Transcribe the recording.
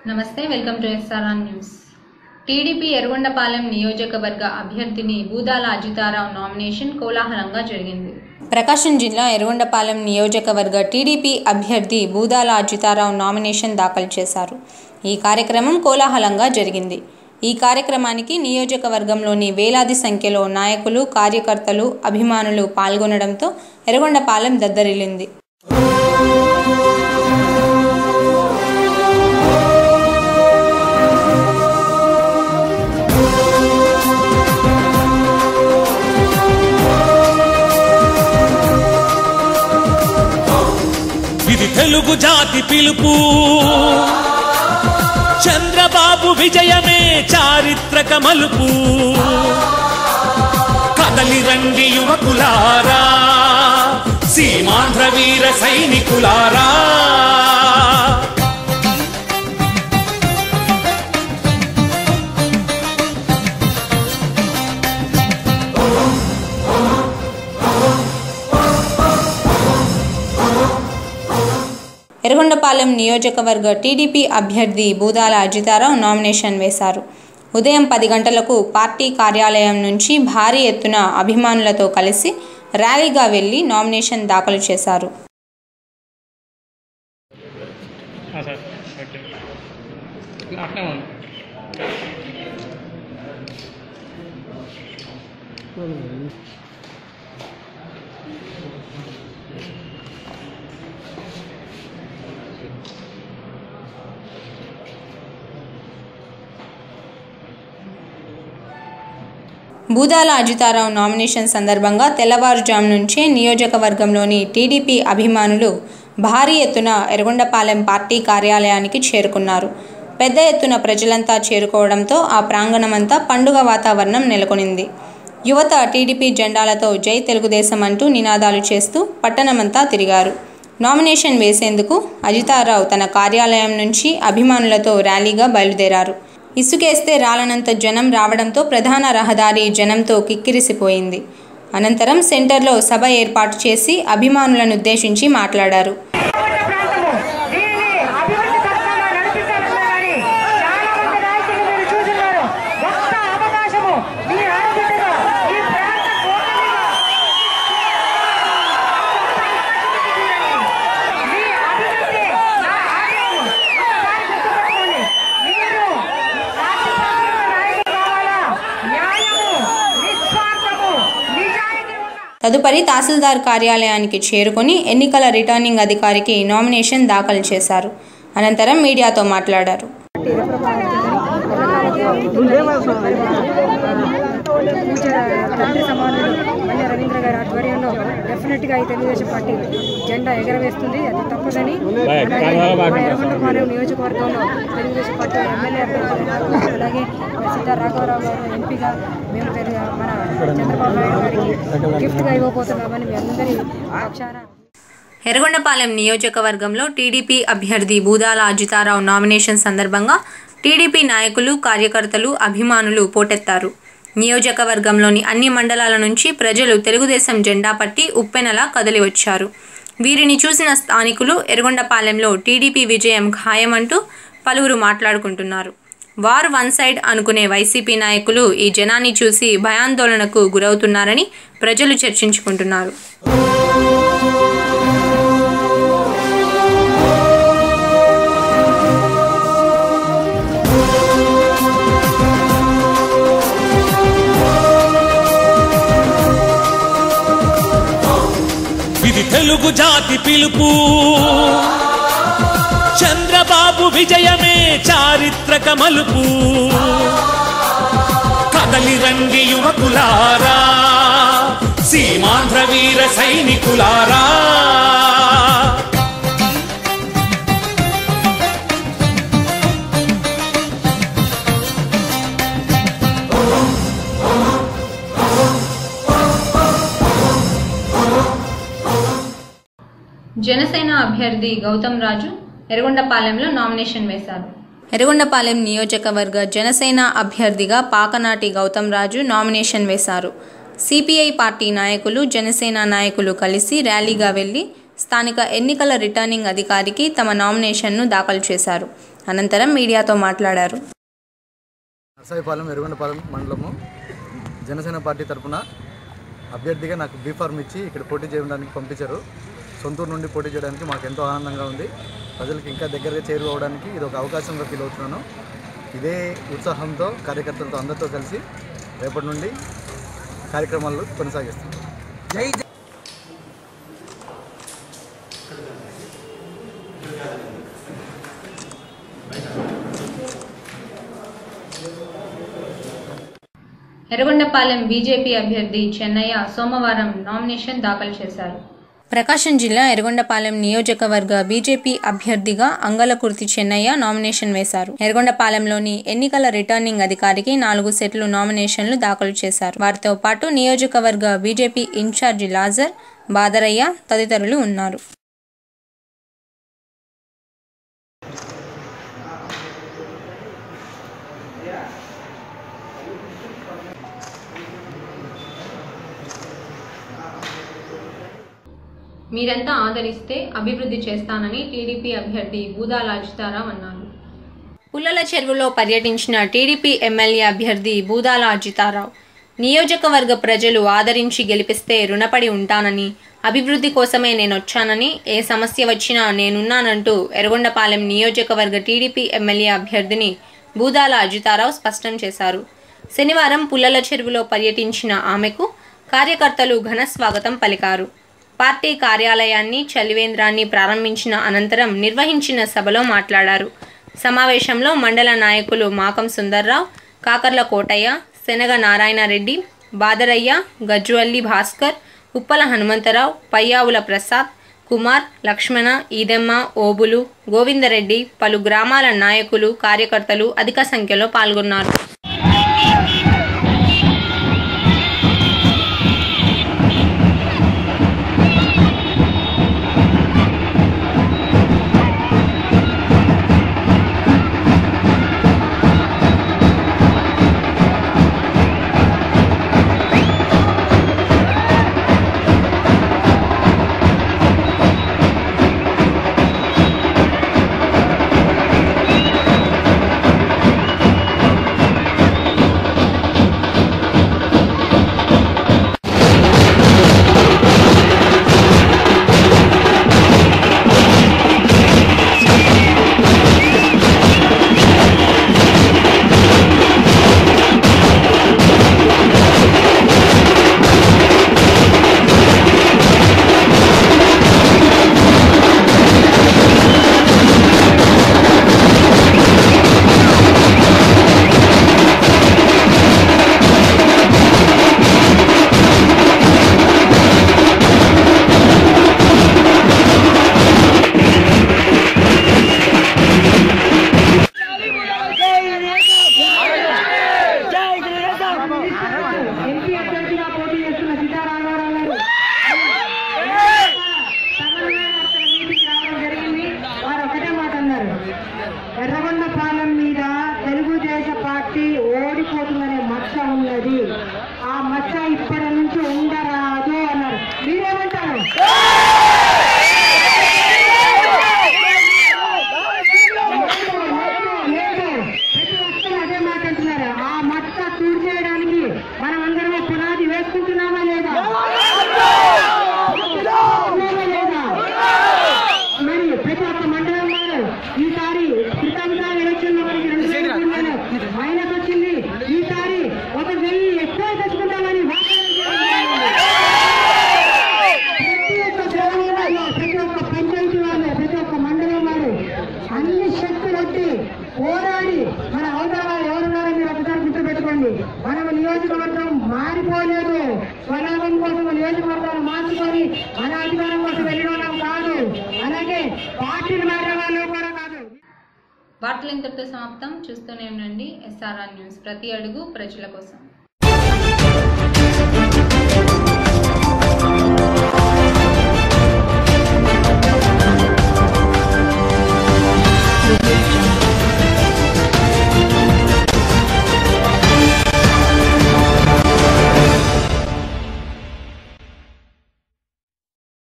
నమస్తే welcome to SRR news TDP Erragondapalem నియోజకవర్గ అభ్యర్థిని బూదాల అజితారావు నామినేషన్ కోలాహలంగా జరిగింది ప్రకాశం జిల్లా ఎర్రగొండపాలెం నియోజకవర్గ టీడీపీ అభ్యర్థి బూదాల అజితారావు నామినేషన్ దాఖలు చేశారు ఈ కార్యక్రమం కోలాహలంగా జరిగింది ఈ కార్యక్రమానికి నియోజకవర్గంలోని వేలాది సంఖ్యలో నాయకులు కార్యకర్తలు అభిమానులు పాల్గొనడంతో ఎర్రగొండపాలెం దద్దరిల్లింది ఇది తెలుగు జాతి పిలుపు చంద్రబాబు విజయమే చారిత్రక మలుపు కదలి రండి యువకులారా సీమాంధ్ర వీర సైనికులారా ఎర్రగొండపాలెం నియోజకవర్గ టీడీపీ అభ్యర్థి బూదాల అజితారావు నామినేషన్ వేశారు ఉదయం పది గంటలకు పార్టీ కార్యాలయం నుంచి భారీ ఎత్తున అభిమానులతో కలిసి ర్యాలీగా వెళ్లి నామినేషన్ దాఖలు చేశారు ఆ, సార్ ఓకే అట్నే ఉంది బూదాల అజితారావు నామినేషన్ సందర్భంగా తెల్లవారుజాము నుంచే నియోజకవర్గంలోని టీడీపీ అభిమానులు భారీ ఎత్తున ఎర్రగొండపాలెం పార్టీ కార్యాలయానికి చేరుకున్నారు పెద్ద ఎత్తున ప్రజలంతా చేరుకోవడంతో ఆ ప్రాంగణమంతా పండుగ వాతావరణం నెలకొనింది యువత టీడీపీ జెండాలతో జై తెలుగుదేశం అంటూ నినాదాలు చేస్తూ పట్టణమంతా తిరిగారు నామినేషన్ వేసేందుకు అజితారావు తన కార్యాలయం నుంచి అభిమానులతో ర్యాలీగా బయలుదేరారు ఇసుకేస్తే రాలనంత జనం రావడంతో ప్రధాన రహదారి జనంతో కిక్కిరిసిపోయింది అనంతరం సెంటర్లో సభ ఏర్పాటు చేసి అభిమానులను ఉద్దేశించి మాట్లాడారు అభివృద్ధి ప్రాంతము దీనిని అభివృద్ధి పథకంలో నడిపించాలని చాలా మంది నాయకులు మీరు చూస్తున్నారు ఒక్క అవకాశము మీ ఆడబిడ్డగా ఈ ప్రాంత కోటలుగా మీ అభివృద్ధి నా ఆశయము ఒకసారి గుర్తుపెట్టుకోండి మీరు రాష్ట్రపతిగా నాయకులు కావాలా న్యాయము నిస్వార్థము నిజాయితీ ఉన్న తదుపరి తహసీల్దార్ కార్యాలయానికి చేరుకొని ఎన్నికల రిటర్నింగ్ అధికారికి నామినేషన్ దాఖలు చేశారు అనంతరం మీడియాతో మాట్లాడారు తండ్రి సమానులు మళ్ళీ రవీంద్ర గారి ఆధ్వర్యంలో డెఫినెట్గా ఈ తెలుగుదేశం పార్టీ జెండా ఎగరవేస్తుంది అది తప్పదని అలాగే మా ఎర్రగొండపాలెం నియోజకవర్గంలో తెలుగుదేశం పార్టీ ఎమ్మెల్యే అభ్యర్థులు అలాగే సిద్ధా రాఘవరావు గారు ఎంపీగా మేము తెలుగు మన చంద్రబాబు నాయుడు గారికి గిఫ్ట్గా ఇవ్వబోతున్నామని మీ అందరి పక్షాన ఎర్రగొండపాలెం నియోజకవర్గంలో టీడీపీ అభ్యర్థి బూదాల అజితారావు నామినేషన్ సందర్భంగా టీడీపీ నాయకులు కార్యకర్తలు అభిమానులు పోటెత్తారు నియోజకవర్గంలోని అన్ని మండలాల నుంచి ప్రజలు తెలుగుదేశం జెండా పట్టి ఉప్పెనలా కదలి వచ్చారు వీరిని చూసిన స్థానికులు ఎర్రగొండపాలెంలో టీడీపీ విజయం ఖాయమంటూ పలువురు మాట్లాడుకుంటున్నారు వార్ వన్ సైడ్ అనుకునే వైసీపీ నాయకులు ఈ జనాన్ని చూసి భయాందోళనకు గురవుతున్నారని ప్రజలు చర్చించుకుంటున్నారు ఇది తెలుగు జాతి పిలుపు చంద్రబాబు విజయమే చారిత్రక మలుపు కదలి రండి యువకులారా సీమాంధ్ర వీర సైనికులారా జనసేన అభ్యర్థి గౌతమ్ రాజు ఎర్రగొండపాలెంలో నామినేషన్ వేశారు ఎర్రగొండపాలెం నియోజకవర్గ జనసేన అభ్యర్థిగా పాకనాటి గౌతమ్ రాజు నామినేషన్ వేశారు సిపిఐ పార్టీ నాయకులు జనసేన నాయకులు కలిసి ర్యాలీగా వెళ్లి స్థానిక ఎన్నికల రిటర్నింగ్ అధికారికి తమ నామినేషన్ను దాఖలు చేశారు అనంతరం మీడియాతో మాట్లాడారు నర్సాయిపాలెం ఎరుగొండపాలెం మండలము జనసేన పార్టీ తరఫున అభ్యర్థిగా నాకు బీ ఫార్మ్ ఇచ్చి ఇక్కడ పోటీ చేయడానికి పంపించారు సొంతూరు నుండి పోటీ చేయడానికి మాకు ఎంతో ఆనందంగా ఉంది ప్రజలకు ఇంకా దగ్గరగా చేరుకోవడానికి ఇది ఒక అవకాశంగా ఫీల్ అవుతున్నాను ఇదే ఉత్సాహంతో కార్యకర్తలతో అందరితో కలిసి రేపటి నుండి కార్యక్రమాలు కొనసాగిస్తాం ఎర్రగొండపాలెం బీజేపీ అభ్యర్థి చెన్నయ్య సోమవారం నామినేషన్ దాఖలు చేశారు ప్రకాశం జిల్లా ఎర్రగొండపాలెం నియోజకవర్గ బీజేపీ అభ్యర్థిగా అంగలకుర్తి చెన్నయ్య నామినేషన్ వేశారు ఎర్రగొండపాలెంలోని ఎన్నికల రిటర్నింగ్ అధికారికి నాలుగు సెట్లు నామినేషన్లు దాఖలు చేశారు వారితో పాటు నియోజకవర్గ బీజేపీ ఇన్ఛార్జి లాజర్ బాదరయ్య తదితరులు ఉన్నారు మీరంతా ఆదరిస్తే అభివృద్ధి చేస్తానని టీడీపీ అభ్యర్థి బూదాల అజితారావు అన్నారు పుల్లల చెరువులో పర్యటించిన టీడీపీ ఎమ్మెల్యే అభ్యర్థి బూదాల అజితారావు నియోజకవర్గ ప్రజలు ఆదరించి గెలిపిస్తే రుణపడి ఉంటానని అభివృద్ధి కోసమే నేనొచ్చానని ఏ సమస్య వచ్చినా నేనున్నానంటూ ఎర్రగొండపాలెం నియోజకవర్గ టీడీపీ ఎమ్మెల్యే అభ్యర్థిని బూదాల అజితారావు స్పష్టం చేశారు శనివారం పుల్లల చెరువులో పర్యటించిన ఆమెకు కార్యకర్తలు ఘన స్వాగతం పలికారు పార్టీ కార్యాలయాన్ని చలివేంద్రాన్ని ప్రారంభించిన అనంతరం నిర్వహించిన సభలో మాట్లాడారు సమావేశంలో మండల నాయకులు మాకం సుందర్రావు కాకర్ల కోటయ్య శనగ నారాయణరెడ్డి బాదరయ్య గజ్వల్లి భాస్కర్ ఉప్పల హనుమంతరావు పయ్యావుల ప్రసాద్ కుమార్ లక్ష్మణ ఈదెమ్మ ఓబులు గోవిందరెడ్డి పలు గ్రామాల నాయకులు కార్యకర్తలు అధిక సంఖ్యలో పాల్గొన్నారు ఎంపీ అభ్యర్థిగా పోటీ చేస్తున్న సీతారామారావు గారు తమిళనాడు అక్కడ మీటింగ్ రావడం జరిగింది వారు ఒకటే మాట అన్నారు ఎర్రగొండపాలెం మీద తెలుగుదేశ పార్టీ ఓడిపోతుందనే మచ్చ ఉన్నది ఆ మచ్చ ఇప్పటి నుంచి ఉండరాదు అన్నారు మీరేమంటారు లేదు ప్రతి ఒక్కరు అదే మాట అంటున్నారు ఆ మచ్చ తూడు చేయడానికి మనం అందరం పునాది వేసుకుంటున్నామా లేదా వేసుకుంటున్నామా లేదా మరి ప్రతి ఒక్క మండలం వారు ఈసారి క్రితంసారి ఎలక్షన్ లో మనకి రెండు వేల మూడులోనే మైనస్ వచ్చింది ఈసారి ఒక వెయ్యి ఎక్కువ తెచ్చుకుంటామని వాగ్దానం చేస్తున్నారు. ప్రతి ఒక్క గ్రామంలో ప్రతి ఒక్క పంచాయతీ వాళ్ళు ప్రతి ఒక్క మండలం వారు అన్ని శక్తులు వచ్చి పోరాడి మన అవతల వాళ్ళు ఎవరున్నారో మీరు ఒకసారి గుర్తుపెట్టుకోండి మనం నియోజకవర్గం మారిపోలేదు స్వలాభం కోసం నియోజకవర్గాలు మార్చుకొని మన అధికారం కోసం వెళ్ళడం కాదు అలాగే పార్టీలు మారిన వాళ్ళు కూడా కాదు వార్తలు ఇంతటితో సమాప్తం చూస్తూనే ఉండండి ఎస్ఆర్ఆర్ న్యూస్ ప్రతి అడుగు ప్రజల కోసం